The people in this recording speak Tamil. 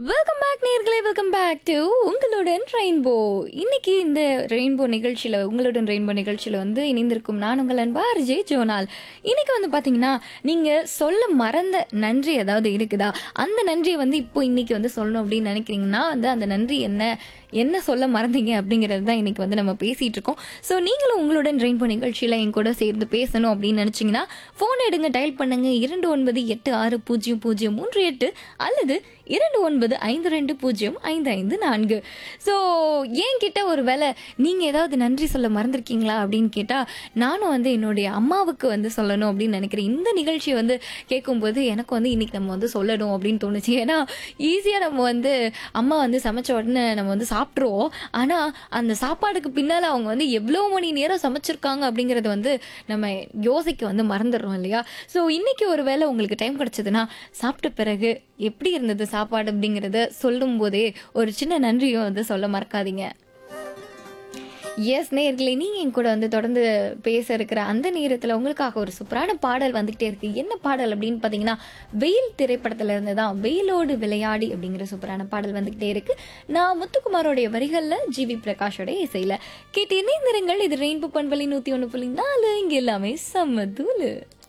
வெல்கம் பேக் நேர்களே வெல்கம் பேக் டு உங்களுடன் ரெயின்போ இன்னைக்கு இந்த ரெயின்போ நிகழ்ச்சியில் உங்களுடன் ரெயின்போ நிகழ்ச்சியில் வந்து இணைந்திருக்கும் நான் உங்கள் அன்பா அர்ஜே ஜோனால் இன்னைக்கு வந்து பார்த்தீங்கன்னா நீங்கள் சொல்ல மறந்த நன்றி ஏதாவது இருக்குதா அந்த நன்றியை வந்து இப்போ இன்னைக்கு வந்து சொல்லணும் அப்படின்னு நினைக்கிறீங்கன்னா வந்து அந்த நன்றி என்ன என்ன சொல்ல மறந்தீங்க அப்படிங்கிறது தான் இன்னைக்கு வந்து நம்ம பேசிட்டு இருக்கோம் ஸோ நீங்களும் உங்களுடன் ரெயின்போ நிகழ்ச்சியில் என் கூட சேர்ந்து பேசணும் அப்படின்னு நினச்சிங்கன்னா ஃபோன் எடுங்க டயல் பண்ணுங்க இரண்டு ஒன்பது எட்டு ஆறு பூஜ்ஜியம் பூஜ்ஜியம் மூன்று எட்டு அல்லது இரண்டு ஒன்பது ஐந்து ரெண்டு பூஜ்ஜியம் ஐந்து ஐந்து நான்கு ஸோ என்கிட்ட ஒரு வேளை நீங்கள் ஏதாவது நன்றி சொல்ல மறந்துருக்கீங்களா அப்படின்னு கேட்டால் நானும் வந்து என்னுடைய அம்மாவுக்கு வந்து சொல்லணும் அப்படின்னு நினைக்கிறேன் இந்த நிகழ்ச்சியை வந்து கேட்கும்போது எனக்கு வந்து இன்னைக்கு நம்ம வந்து சொல்லணும் அப்படின்னு தோணுச்சு ஏன்னா ஈஸியாக நம்ம வந்து அம்மா வந்து சமைச்ச உடனே நம்ம வந்து சாப்பிட்ருவோம் ஆனால் அந்த சாப்பாடுக்கு பின்னால் அவங்க வந்து எவ்வளோ மணி நேரம் சமைச்சிருக்காங்க அப்படிங்கிறது வந்து நம்ம யோசிக்க வந்து மறந்துடுறோம் இல்லையா ஸோ இன்னைக்கு ஒரு வேளை உங்களுக்கு டைம் கிடைச்சதுன்னா சாப்பிட்ட பிறகு எப்படி இருந்தது சாப்பாடு அப்படிங்கிறத சொல்லும் போதே ஒரு சின்ன நன்றியும் வந்து சொல்ல மறக்காதீங்க எஸ் நேர்களே நீங்கள் என் கூட வந்து தொடர்ந்து பேச இருக்கிற அந்த நேரத்தில் உங்களுக்காக ஒரு சூப்பரான பாடல் வந்துகிட்டே இருக்கு என்ன பாடல் அப்படின்னு பார்த்தீங்கன்னா வெயில் திரைப்படத்துல இருந்து தான் வெயிலோடு விளையாடி அப்படிங்கிற சூப்பரான பாடல் வந்துகிட்டே இருக்கு நான் முத்துக்குமாரோடைய வரிகளில் ஜிவி பிரகாஷோட இசையில் கேட்டு இணைந்திருங்கள் இது ரெயின்போ பண்பலி நூற்றி ஒன்று புள்ளி நாலு இங்கே எல்லாமே செம்ம தூளு